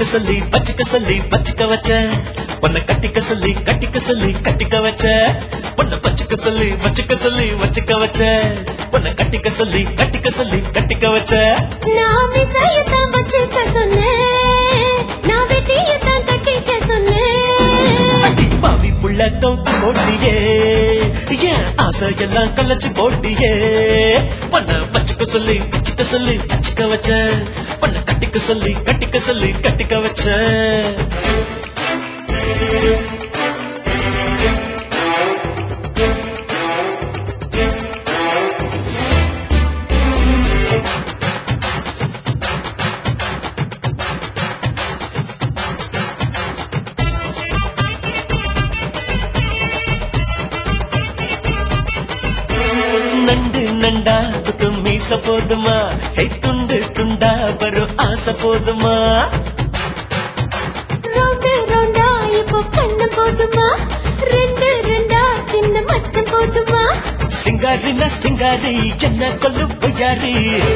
சொல்லி வச்சுக்க சொல்லி வச்சுக்க வச்ச உன்னை கட்டிக்க சொல்லி கட்டிக்க சொல்லி கட்டிக்க வச்ச உன்னை வச்சுக்க சொல்லி வச்சுக்க சொல்லி வச்சுக்க வச்ச உன்னை கட்டிக்க சொல்லி கட்டிக்க சொல்லி கட்டிக்க வச்ச நான் விசையத்தான் வச்சுக்க சொன்னேன் நான் வெட்டியத்தான் கட்டிக்க சொன்னேன் அடி பாவி புள்ள கவுத்து போட்டியே ஏன் ஆசையெல்லாம் கலைச்சு போட்டியே உன்னை வச்சுக்க சொல்லி வச்சுக்க சொல்லி வச்சுக்க வச்ச உன்னை கட்டிக்க சொல்லி கட்டிக்க சொல்லி கட்டிக்க வச்ச நண்டு நண்டா குத்தும் மீச போதுமா கை துண்டு துண்டா வரும் ஆசை போதுமா ரவுண்டு ரவுண்டா இப்போ கண்ணு போதுமா ரெண்டு ரெண்டா சின்ன மச்சம் போதுமா சிங்காரின சிங்காரி என்ன கொல்லு பொய்யாரி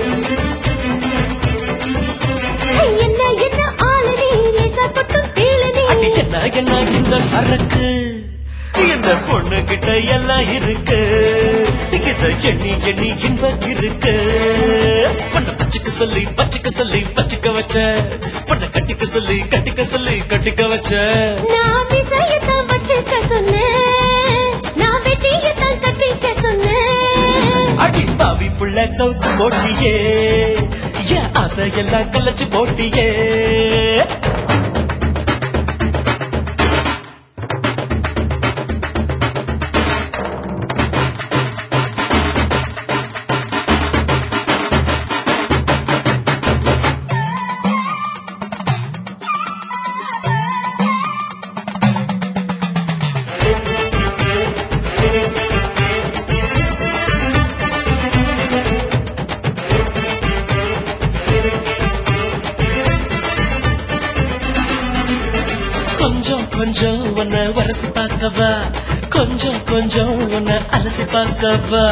என்ன என்ன ஆளடி லேசா தொட்டும் கீழடி அடி என்ன என்ன இந்த சரக்கு இந்த பொண்ணு கிட்ட எல்லாம் இருக்கு இத எண்ணி எண்ணி இன்பம் இருக்கு பொண்ண பச்சுக்க சொல்லி பச்சுக்க சொல்லி பச்சுக்க வச்ச பொண்ண கட்டிக்க சொல்லி கட்டிக்க சொல்லி கட்டிக்க வச்ச நான் விசையத்தான் வச்சுக்க சொன்னேன் நான் வெட்டியத்தான் கட்டிக்க சொன்னேன் அடி பாவி புள்ள கவுத்து போட்டியே என் ஆசையெல்லாம் கலைச்சு போட்டியே கொஞ்சம் கொஞ்சம் உன்னை வரசி பார்க்கவா கொஞ்சம் கொஞ்சம் உன்னை அலசி பார்க்கவா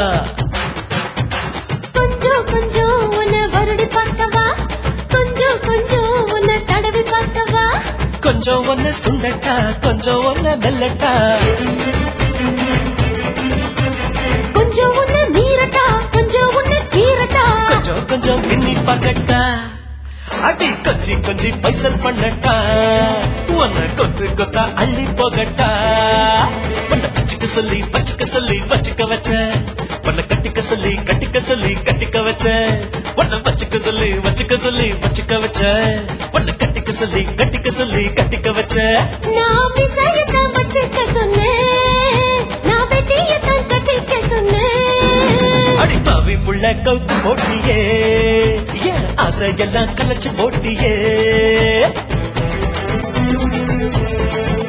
கொஞ்சம் கொஞ்சம் உன்னை வருடி பார்க்கவா கொஞ்சம் கொஞ்சம் உன்னை தடவி பார்க்கவா கொஞ்சம் ஒன்னு சுண்டட்டா கொஞ்சம் ஒன்னு மெல்லட்டா கொஞ்சம் உன்னை மீறட்டா கொஞ்சம் உன்னை கீறட்டா கொஞ்சம் கொஞ்சம் பின்னி பார்க்கட்டா அடி கொஞ்சி கொஞ்சி பைசல் பண்ணட்டா உன்னை கொத்து கொத்தா அள்ளி போகட்டா உன்னை பச்சுக்க சொல்லி பச்சுக்க சொல்லி பச்சுக்க வச்ச உன்னை கட்டிக்க சொல்லி கட்டிக்க சொல்லி கட்டிக்க வச்ச உன்னை வச்சுக்க சொல்லி வச்சுக்க சொல்லி வச்சுக்க வச்ச உன்னை கட்டிக்க சொல்லி கட்டிக்க சொல்லி கட்டிக்க வச்ச நான் விசையத்தான் வச்சுக்க சொன்னேன் நான் வெட்டியத்தான் கட்டிக்க சொன்னேன் அடி பாவி புள்ள கவுத்து போட்டியே ஏன் ஆசையெல்லாம் கலைச்சு போட்டியே